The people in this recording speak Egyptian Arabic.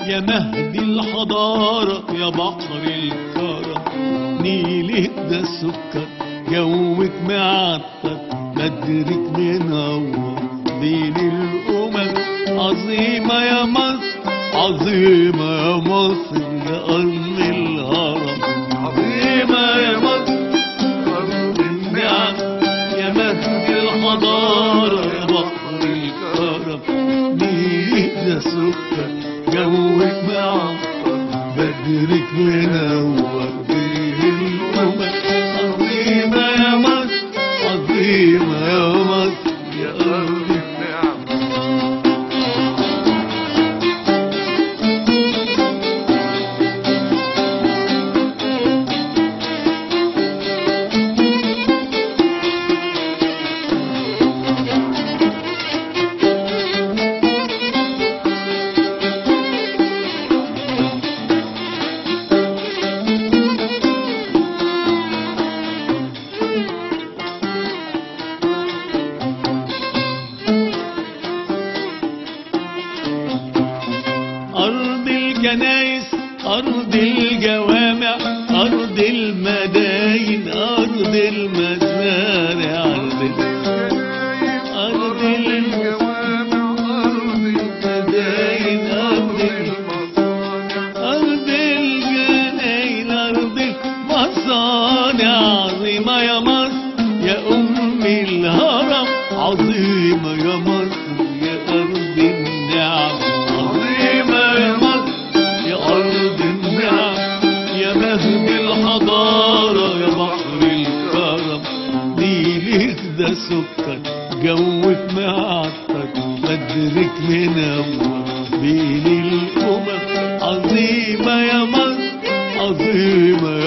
يا مهدي الحضارة يا بحر الكرم نيلك ده سكر جوك معطر بدرك منور بين الأمم عظيمة يا مصر عظيمة يا مصر يا أرض الهرم عظيمة يا مصر أرض النعم يا مهدي الحضارة يا بحر الكرم نيلك ده سكر جوك معطر بدرك منور بين الأمم عظيمة يا مصر عظيمة يا مصر يا أرض النعم أرض الكنايس أرض الجوامع أرض المداين أرض المزارع أرض أرض المداين أرض أرض الجناين أرض المصانع عظيمة يا مصر يا أم الهرم عظيمة يا مصر يا أرض النعم عظيمة يا مصر يا أرض النعم يا مهد الحضارة يا بحر الكرم نيلك ده سكر جوك معطر بدرك منور بين الأمم عظيمة يا مصر عظيمة